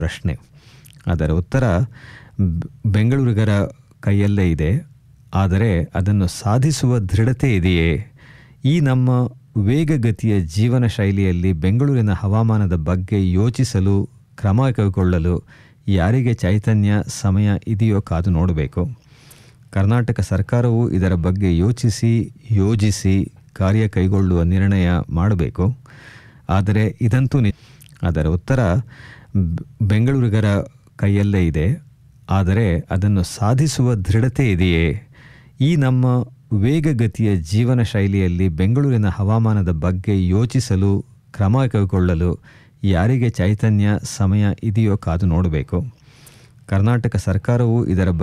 ಪ್ರಶ್ನೆ ಅದರ ಉತ್ತರ ಬ್- ಬೆಂಗಳೂರಿಗರ ಕೈಯಲ್ಲೇ ಇದೆ ಆದರೆ ಅದನ್ನು ಸಾಧಿಸುವ ದೃಢತೆ ಇದೆಯೇ ಈ ನಮ್ಮ ವೇಗಗತಿಯ ಜೀವನ ಶೈಲಿಯಲ್ಲಿ ಬೆಂಗಳೂರಿನ ಹವಾಮಾನದ ಬಗ್ಗೆ ಯೋಚಿಸಲು ಕ್ರಮ ಕೈಗೊಳ್ಳಲು ಯಾರಿಗೆ ಚೈತನ್ಯ ಸಮಯ ಇದೆಯೋ ಕಾದು ನೋಡಬೇಕು ಕರ್ನಾಟಕ ಸರ್ಕಾರವು ಇದರ ಬಗ್ಗೆ ಯೋಚಿಸಿ ಯೋಜಿಸಿ ಕಾರ್ಯ ಕೈಗೊಳ್ಳುವ ನಿರ್ಣಯ ಮಾಡಬೇಕು ಆದರೆ ಇದಂತೂ ನಿ ಅದರ ಉತ್ತರ ಬ್- ಬೆಂಗಳೂರಿಗರ ಕೈಯಲ್ಲೇ ಇದೆ ಆದರೆ ಅದನ್ನು ಸಾಧಿಸುವ ದೃಢತೆ ಇದೆಯೇ ಈ ನಮ್ಮ ವೇಗಗತಿಯ ಜೀವನ ಶೈಲಿಯಲ್ಲಿ ಬೆಂಗಳೂರಿನ ಹವಾಮಾನದ ಬಗ್ಗೆ ಯೋಚಿಸಲು ಕ್ರಮ ಕೈಗೊಳ್ಳಲು ಯಾರಿಗೆ ಚೈತನ್ಯ ಸಮಯ ಇದೆಯೋ ಕಾದು ನೋಡಬೇಕು ಕರ್ನಾಟಕ ಸರ್ಕಾರವು ಇದರ